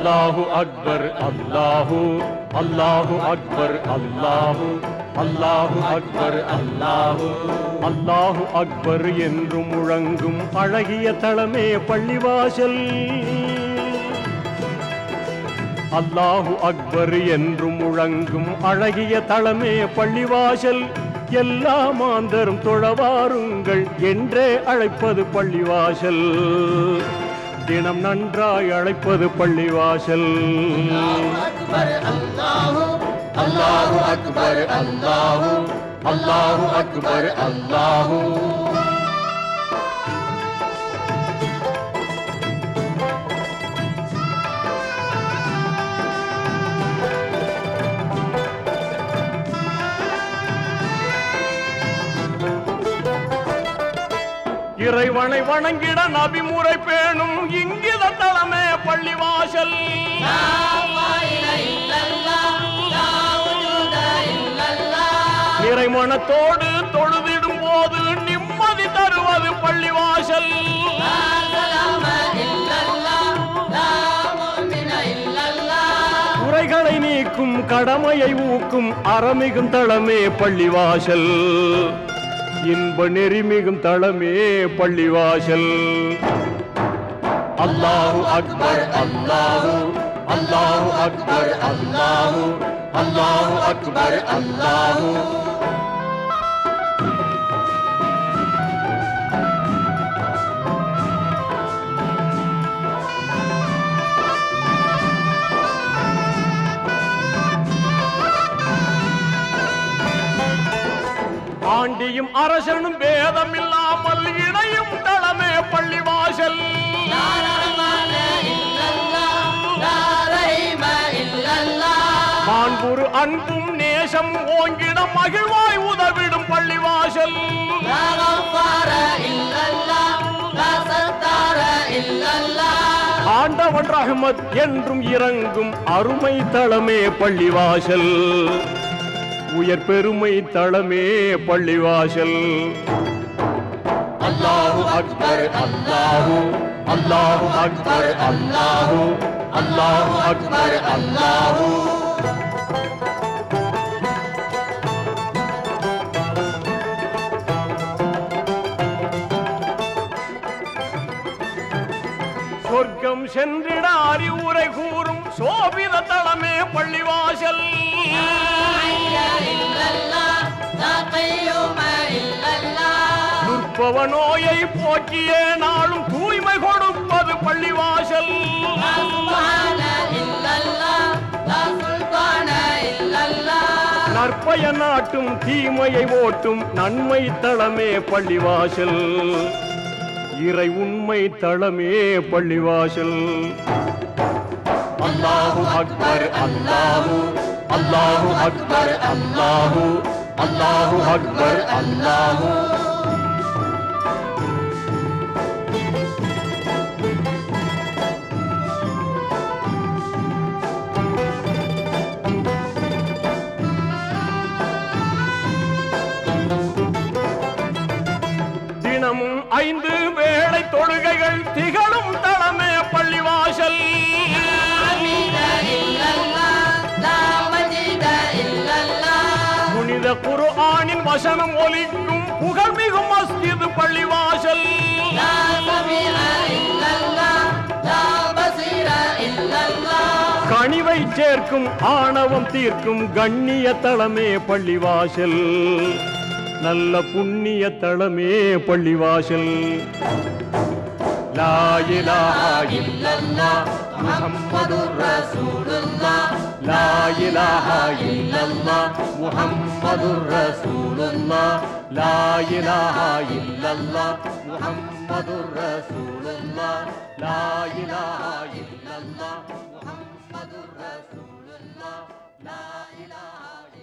அல்லாஹு அக்பர் அல்லாஹு அல்லாஹு அக்பர் அல்லாஹு அல்லாஹு அக்பர் அல்லாஹு அல்லாஹு அக்பர் என்று முழங்கும் அழகிய தளமே பள்ளிவாசல் அல்லாஹு அக்பர் என்று முழங்கும் அழகிய தளமே பள்ளிவாசல் எல்லா மாந்தரும் தொழவாருங்கள் என்றே அழைப்பது பள்ளிவாசல் தினம் நன்றாய் அழைப்பது பள்ளிவாசல் அக்பர் அல்லாஹு அல்லாஹு அக்பர் அல்லாஹு அல்லாஹு அக்பர் அல்லாஹு இறைவனை வணங்கிட நபிமுறை பேணும் இங்கித தளமே பள்ளிவாசல் லா இலாஹ இல்லல்லாஹ் லா வஜூத இல்லல்லாஹ் நிறைமணத்தோடு தொழுதிடும் போது நிம்மதி தருவது பள்ளிவாசல் லா சலாம இல்லல்லாஹ் லா முஃமின இல்லல்லாஹ் குறைகளை நீக்கும் கடமையை ஊக்கும் அறமிகும் தளமே பள்ளிவாசல் இன்ப நெறிமிகும் தளமே பள்ளிவாசல் அல்லாஹு அக்பர் அல்லாஹு அல்லாஹு அக்பர் அல்லாஹு அல்லாஹு அக்பர் அல்லாஹு ஆண்டியும் அரசனும் பேதம் இல்லாமல் இணையும் தளமே பள்ளிவாசல் லா ரஹ்மான இல்லல்லாஹ் லா ரஹீம இல்லல்லாஹ் மாண்புரு அன்பும் நேசம் ஓங்கிட மகிழ்வாய் உதவிடும் பள்ளிவாசல் லா கஃபார இல்லல்லாஹ் லா சத்தார இல்லல்லாஹ் ஆண்டவன் ரஹ்மத் என்றும் இறங்கும் அருமை தளமே பள்ளிவாசல் உயர் பெருமை தளமே பள்ளிவாசல் அல்லாஹு அக்பர் அல்லாஹு அல்லாஹு அக்பர் அல்லாஹு அல்லாஹு அக்பர் அல்லாஹு சொர்க்கம் சென்றிட அறிவுரை கூறும் சோபித தளமே பள்ளிவாசல் இல்லல்லாஹ் லா கையூம இல்லல்லாஹ் துர்ப்பவ நோயை போக்கிய நாளும் தூய்மை கொடுப்பது பள்ளிவாசல் லா சுப்ஹான இல்லல்லாஹ் லா சுல்தான இல்லல்லாஹ் நற்பய நாட்டும் தீமையை ஓட்டும் நன்மை தளமே பள்ளிவாசல் இறை உண்மை தளமே பள்ளிவாசல் அல்லாஹு அக்பர் அல்லாஹு அல்லாஹு அக்பர் அல்லாஹு அல்லாஹு அக்பர் அல்லாஹு தினமும் ஐந்து வேளை தொழுகைகள் திகழும் தளமே பள்ளிவாசல் ஹமீத இல்லல்லாஹ் லா மஜீத இல்லல்லாஹ் புனித குர்ஆனின் வசனம் ஒலிக்கும் புகழ்மிகு மஸ்ஜித் பள்ளிவாசல் லா சமீஅ இல்லல்லாஹ் லா பஸீர இல்லல்லாஹ் கனிவை சேர்க்கும் ஆணவம் தீர்க்கும் கண்ணிய தளமே பள்ளிவாசல் நல்ல புண்ணிய தளமே பள்ளிவாசல் லா இலாஹா இல்லல்லாஹ் முஹம்மதுர் ரசூலுல்லாஹ் லா இலாஹா இல்லல்லாஹ் முஹம்மதுர் ரசூலுல்லாஹ் லா இலாஹா இல்லல்லாஹ் முஹம்மதுர் ரசூலுல்லாஹ் லா இலாஹா இல்லல்லாஹ் முஹம்மதுர் ரசூலுல்லாஹ் லா இலாஹா